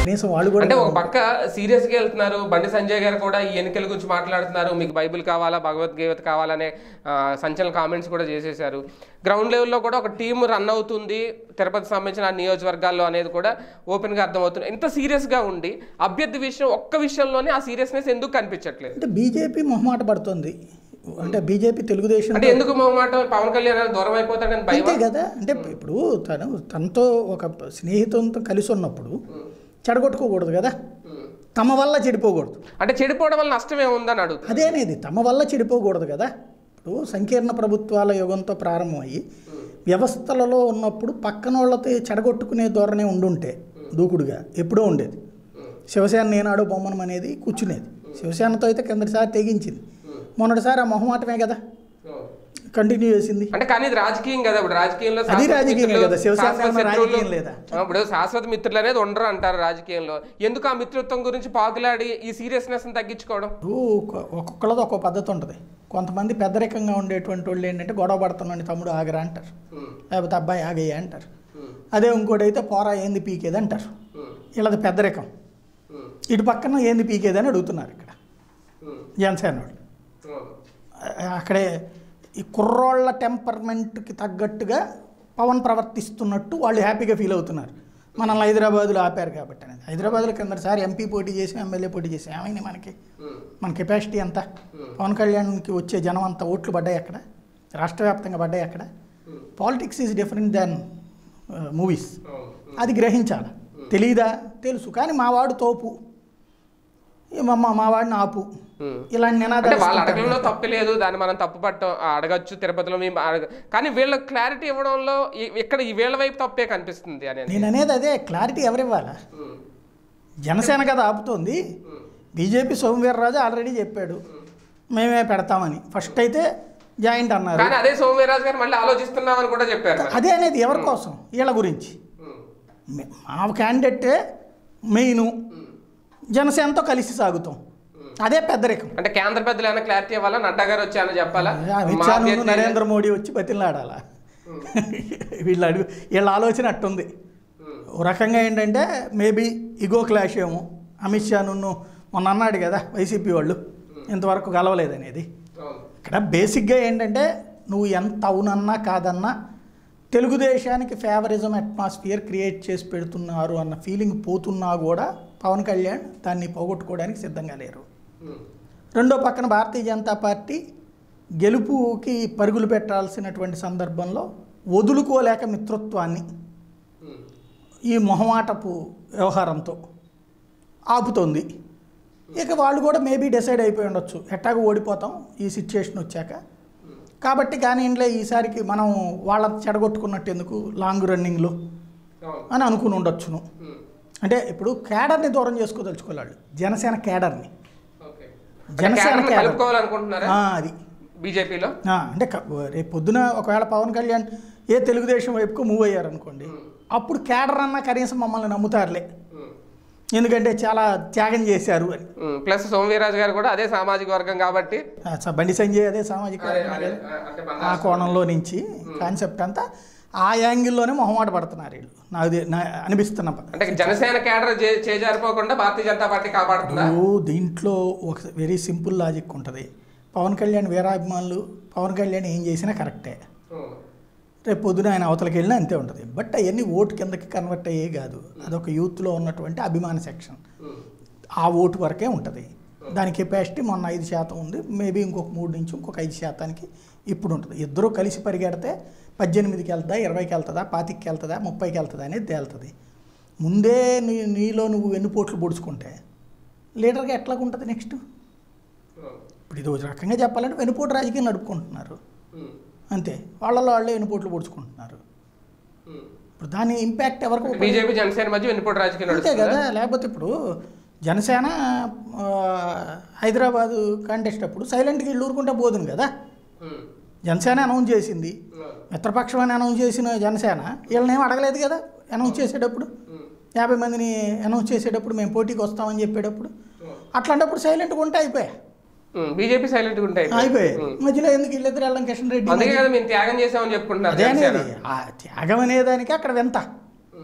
కనీసం వాళ్ళు కూడా అంటే ఒక పక్క సీరియస్ గా వెళ్తున్నారు బండి సంజయ్ గారు కూడా ఈ ఎన్నికల గురించి మాట్లాడుతున్నారు మీకు బైబిల్ కావాలా భగవద్గీత కావాలనే ఆ, సంచలన కామెంట్స్ కూడా చేసేశారు గ్రౌండ్ లెవెల్లో కూడా ఒక టీం రన్ అవుతుంది తిరుపతి సంబంధించిన ఆ నియోజకవర్గాల్లో అనేది కూడా ఓపెన్ గా అర్థమవుతుంది ఎంత సీరియస్ గా ఉండి అభ్యర్థి విషయం ఒక్క విషయంలోనే ఆ సీరియస్నెస్ ఎందుకు కనిపించట్లేదు అంటే బీజేపీ మొహమాట పడుతుంది అంటే బీజేపీ తెలుగుదేశం అంటే ఎందుకు మొహమాట పవన్ కళ్యాణ్ గారు దూరం అయిపోతాడని భయం అంతే కదా అంటే ఇప్పుడు తను తనతో ఒక స్నేహితులతో కలిసి ఉన్నప్పుడు చెడగొట్టుకోకూడదు కదా తమ వల్ల చెడిపోకూడదు అంటే చెడిపోవడం వల్ల నష్టం ఏముందని అడుగుతుంది అదే అనేది తమ వల్ల చెడిపోకూడదు కదా ఇప్పుడు సంకీర్ణ ప్రభుత్వాల యుగంతో ప్రారంభమయ్యి వ్యవస్థలలో ఉన్నప్పుడు పక్కన వాళ్ళతో చెడగొట్టుకునే ధోరణి ఉండుంటే దూకుడుగా ఎప్పుడూ ఉండేది శివసేన నేనాడు బొమ్మనం అనేది కూర్చునేది శివసేనతో అయితే కిందటిసారి తెగించింది మొన్నటిసారి ఆ మొహమాటమే కదా కంటిన్యూ చేసింది అంటే కానీ ఇది రాజకీయం కదా ఇప్పుడు రాజకీయంలో అది శాశ్వత రాజకీయం మిత్రులు, కదా, శివసేన శాశ్వత ఏమన్నా శత్రువులు- రాజకీయం లేదా? ఆ, ఇప్పుడు శాశ్వత మిత్రులు అనేది ఉండరు అంటారు రాజకీయంలో ఎందుకు ఆ మిత్రత్వం గురించి పాకులాడి ఈ సీరియస్నెస్ తగ్గించుకోవడం ఇప్పుడు ఒక్క- ఒక్కొక్కళ్ళది ఒక్కో పద్ధతి ఉంటుంది కొంతమంది పెద్దరికంగా ఉండేటువంటి వాళ్ళు ఏంటంటే గొడవ పడుతున్నాను తమ్ముడు ఆగరా అంటారు లేకపోతే అబ్బాయి ఆగయ్య అంటారు అదే ఇంకోటి అయితే పోరా ఏంది పీకేది అంటారు వీళ్ళది పెద్దరికం ఇటు పక్కన ఏంది పీకేది అని అడుగుతున్నారు ఇక్కడ జనసేన వాళ్ళు ఆ- అక్కడే ఈ కుర్రోళ్ళ టెంపర్మెంట్కి తగ్గట్టుగా పవన్ ప్రవర్తిస్తున్నట్టు వాళ్ళు హ్యాపీగా ఫీల్ అవుతున్నారు మనల్ని హైదరాబాద్లో ఆపారు కాబట్టి అనేది హైదరాబాద్లో కిందసారి ఎంపీ పోటీ చేసి ఎమ్మెల్యే పోటీ చేసి ఏమైంది మనకి మన కెపాసిటీ ఎంత పవన్ కళ్యాణ్కి వచ్చే జనం అంతా ఓట్లు పడ్డాయి అక్కడ రాష్ట్ర వ్యాప్తంగా పడ్డాయి అక్కడ politics is different than movies అది గ్రహించాలి తెలీదా తెలుసు కానీ మా వాడు తోపు ఈ మా మా వాడిని ఆపు ఇలాంటి అంటే నినాదాలు వాళ్ళ ఇస్తుంటారు. అడగడంలో తప్పు లేదు దాన్ని మనం తప్పు పట్టం అడగచ్చు తిరుపతిలో మేము అడగ కానీ వీళ్ళ క్లారిటీ ఇవ్వడంలో ఈ- ఇక్కడ ఈ వీళ్ళ వైపు తప్పే కనిపిస్తుంది అనేది నేను అనేది అదే క్లారిటీ ఎవరివ్వాలా జనసేన కదా ఆపుతోంది బీజేపీ సోమవీర్రాజు ఆల్రెడీ చెప్పాడు మేమే పెడతామని ఫస్ట్ అయితే జాయింట్ అన్నారు కానీ అదే సోమవీరాజు గారు మళ్ళీ ఆలోచిస్తున్నామని కూడా చెప్పారు మరి. అదే అనేది ఎవరి కోసం వీళ్ళ గురించి ఉమ్. మే- మా క్యాండిడేటే మెయిన్ జనసేనతో కలిసి సాగుతాం అదే పెద్దరికం అంటే కేంద్ర పెద్దలు ఏమైనా క్లారిటీ ఇవ్వాలా నడ్డా గారు వచ్చానని చెప్పాలా అమిత్ మా షా అభ్యర్థి- నరేంద్ర మోడీ వచ్చి బతిలాడాలా వీళ్ళ అడుగు వీళ్ళ ఆలోచన అట్టుంది ఓ రకంగా ఏంటంటే మేబీ ఇగో క్లాష్ ఏమో అమిత్ షా నున్ను మొన్న అన్నాడు కదా వైసీపీ వాళ్ళు ఇంతవరకు కలవలేదనేది అవును. ఇక్కడ బేసిక్గా ఏంటంటే నువ్వు ఎంత అవునన్నా కాదన్నా తెలుగుదేశానికి ఫేవరిజం అట్మాస్ఫియర్ క్రియేట్ చేసి పెడుతున్నారు అన్న ఫీలింగ్ పోతున్నా కూడా పవన్ కళ్యాణ్ దాన్ని పోగొట్టుకోవడానికి సిద్ధంగా లేరు ఉమ్. రెండో పక్కన భారతీయ జనతా పార్టీ గెలుపుకి పరుగులు పెట్టాల్సినటువంటి సందర్భంలో వదులుకోలేక మిత్రత్వాన్ని ఉమ్. ఈ మొహమాటపు వ్యవహారంతో ఆపుతోంది ఇక వాళ్ళు కూడా మేబీ డిసైడ్ అయిపోయి ఉండొచ్చు ఎట్టాగో ఓడిపోతాం ఈ సిచ్యుయేషన్ వచ్చాక కాబట్టి కానీ ఇంట్లో ఈసారికి మనం వాళ్ళ చెడగొట్టుకున్నట్టు ఎందుకు లాంగ్ రన్నింగ్లో అవును. అని అనుకుని ఉండొచ్చును ఉమ్. అంటే ఇప్పుడు కేడర్ని దూరం చేసుకోదలుచుకోవాలి జనసేన కేడర్ని ఓకే. జనసేన కేడర్ని కేడర్. కలుపుకోవాలనుకుంటున్నారా ఆ, అది బీజేపీలో ఆ, అంటే క- రేపు పొద్దున ఒకవేళ పవన్ కళ్యాణ్ ఏ తెలుగుదేశం వైపుకు మూవ్ అయ్యారనుకోండి అప్పుడు కేడర్ అన్న కనీసం మమ్మల్ని నమ్ముతారులే ఎందుకంటే చాలా త్యాగం చేశారు అని ప్లస్ సోమవీరాజు గారు కూడా అదే సామాజిక వర్గం కాబట్టి ఆ, స- బండి సంజయ్ అదే సామాజిక అదే, వర్గమే అదే, కదా. అంటే ఆ కోణంలో నుంచి కాన్సెప్ట్ అంతా ఆ యాంగిల్లోనే మొహమాట పడుతున్నారు వీళ్ళు నాకు తె- నా అనిపిస్తున్న ప- అంటే జనసేన కేడర్ చే- చేజారిపోకుండా భారతీయ జనతా పార్టీ కాపాడుతుందా ఇప్పుడు దీంట్లో ఒక వెరీ సింపుల్ లాజిక్ ఉంటుంది పవన్ కళ్యాణ్ వీరాభిమానులు పవన్ కళ్యాణ్ ఏం చేసినా కరెక్టే ఉమ్. రేపు పొద్దున ఆయన అవతలకి వెళ్ళినా అంతే ఉంటుంది బట్ అవన్నీ ఓటు కిందకి కన్వర్ట్ అయ్యే కాదు అదొక యూత్లో ఉన్నటువంటి అభిమాన సెక్షన్ ఉమ్. ఆ ఓటు వరకే ఉంటుంది దాని కెపాసిటీ మొన్న ఐదు శాతం ఉంది మేబీ ఇంకొక మూడు నుంచి ఇంకొక ఐదు శాతానికి ఇప్పుడు ఉంటుంది ఇద్దరూ కలిసి పరిగెడితే పద్దెనిమిదికి వెళ్తుందా ఇరవైకి వెళ్తుందా పాతికి వెళ్తుందా ముప్పైకి వెళ్తుందా అనేది తేలుతుంది ముందే నీ నీలో నువ్వు వెన్నుపోట్లు పొడుచుకుంటే లీడర్గా ఎట్లాగుంటుంది నెక్స్ట్ ఉమ్. ఇప్పుడు ఇది ఒక రకంగా చెప్పాలంటే వెన్నుపోటు రాజకీయం నడుపుకుంటున్నారు ఉమ్. అంతే వాళ్ళలో వాళ్ళే వెన్నుపోట్లు పొడుచుకుంటున్నారు ఉమ్. ఇప్పుడు దాని ఇంపాక్ట్ ఎవరికి ఉపయోగ- బీజేపీ జనసేన మధ్య వెన్నుపోటు రాజకీయం అంతే నడుస్తుందా కదా లేకపోతే ఇప్పుడు జనసేన ఆ, హైదరాబాదు కంటెస్ట్ అప్పుడు సైలెంట్గా ఇల్లు ఊరుకుంటే పోదును కదా ఉమ్. జనసేన అనౌన్స్ చేసింది ఉమ్. మిత్రపక్షం అని అనౌన్స్ చేసిన జనసేన వీళ్ళని ఏం అడగలేదు కదా అనౌన్స్ చేసేటప్పుడు ఉమ్. యాభై మందిని అనౌన్స్ చేసేటప్పుడు మేము పోటీకి వస్తామని చెప్పేటప్పుడు ఉమ్. అట్లాంటప్పుడు సైలెంట్గా ఉంటే అయిపోయా ఉమ్. బీజేపీ సైలెంట్ గా ఉంటాయి అయిపోయాయి మధ్యలో ఎందుకు వీళ్ళిద్దరు వెళ్ళం కిషన్ రెడ్డి అందుకే కదా మేము త్యాగం చేసామని చెప్పుకుంటున్నారు అదే జనసేన అనేది ఆ త్యాగం అనేదానికి అక్కడ వింత ఉమ్.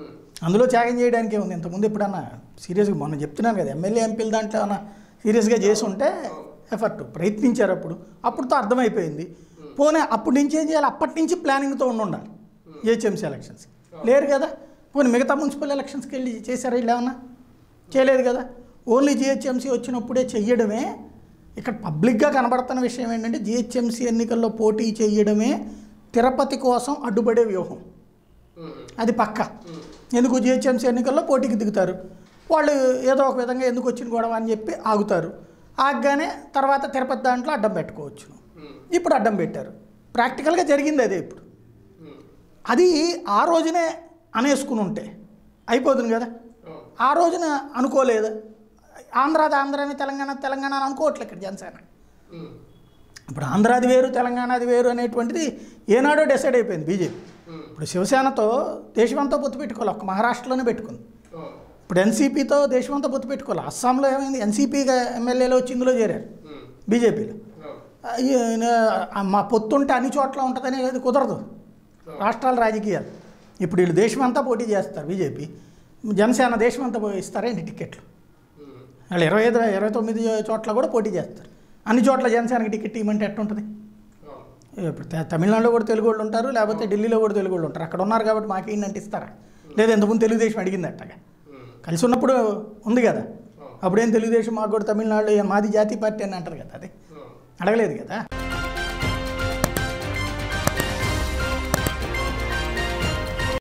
అందులో త్యాగం చేయడానికే ఉంది ఇంతకుముందు ఎప్పుడన్నా సీరియస్గా మొన్న చెప్తున్నాను కదా ఎమ్మెల్యే ఎంపీల దాంట్లో ఏమన్నా సీరియస్గా చేసి ఉంటే ఎఫర్ట్ ప్రయత్నించారు అప్పుడు అప్పుడుతో అర్థమైపోయింది పోనీ అప్పటి నుంచి ఏం చేయాలి అప్పటి నుంచి ప్లానింగ్తో ఉండి ఉండాలి జిహెచ్ఎంసీ ఎలక్షన్స్ లేరు కదా పోనీ మిగతా మున్సిపల్ ఎలక్షన్స్కి వెళ్ళి చేశారా వీళ్ళు ఏమన్నా చేయలేదు కదా ఓన్లీ జిహెచ్ఎంసీ వచ్చినప్పుడే చెయ్యడమే ఇక్కడ పబ్లిక్గా కనబడుతున్న విషయం ఏంటంటే జిహెచ్ఎంసీ ఎన్నికల్లో పోటీ చేయడమే తిరుపతి కోసం అడ్డుపడే వ్యూహం అది పక్క ఎందుకు జిహెచ్ఎంసీ ఎన్నికల్లో పోటీకి దిగుతారు వాళ్ళు ఏదో ఒక విధంగా ఎందుకు వచ్చిన గొడవ అని చెప్పి ఆగుతారు ఆగగానే తర్వాత తిరుపతి దాంట్లో అడ్డం పెట్టుకోవచ్చు ఇప్పుడు అడ్డం పెట్టారు ప్రాక్టికల్గా జరిగింది అదే ఇప్పుడు అది ఆ రోజునే అనేసుకుని ఉంటే అయిపోతుంది కదా ఆ రోజున అనుకోలేదు ఆంధ్రాది ఆంధ్రాని తెలంగాణ తెలంగాణ అని అనుకోవట్లే ఇక్కడ జనసేన ఇప్పుడు ఆంధ్రాది వేరు తెలంగాణది వేరు అనేటువంటిది ఏనాడో డిసైడ్ అయిపోయింది బీజేపీ ఇప్పుడు శివసేనతో దేశమంతా పొత్తు పెట్టుకోవాలి ఒక్క మహారాష్ట్రలోనే పెట్టుకుంది ఇప్పుడు ఎన్సీపీతో దేశమంతా పొత్తు పెట్టుకోవాలి అస్సాంలో ఏమైంది ఎన్సీపీగా ఎమ్మెల్యేలో వచ్చి ఇందులో చేరారు బీజేపీలో అయ్య, ఆ, మా పొత్తు ఉంటే అన్ని చోట్ల ఉంటుందని అది కుదరదు రాష్ట్రాల రాజకీయాలు ఇప్పుడు వీళ్ళు దేశమంతా పోటీ చేస్తారు బీజేపీ జనసేన దేశమంతా పో- ఇస్తారేంటి టికెట్లు వాళ్ళు ఇరవై ఐదు ఇరవై తొమ్మిది చోట్ల కూడా పోటీ చేస్తారు అన్ని చోట్ల జనసేనకి టికెట్ ఇవ్వమంటే ఎట్టుంటుంది ఇప్పుడు త- తమిళనాడులో కూడా తెలుగు వాళ్ళు ఉంటారు లేకపోతే ఢిల్లీలో కూడా తెలుగు వాళ్ళు ఉంటారు అక్కడ ఉన్నారు కాబట్టి మాకేంటంటే ఇస్తారా లేదా ఇంతకుముందు తెలుగుదేశం అడిగింది అట్టగా కలిసి ఉన్నప్పుడు ఉంది కదా అప్పుడేం తెలుగుదేశం మాకు కూడా తమిళనాడులో ఏ మాది జాతీయ పార్టీ అని అంటారు కదా అది అడగలేదు కదా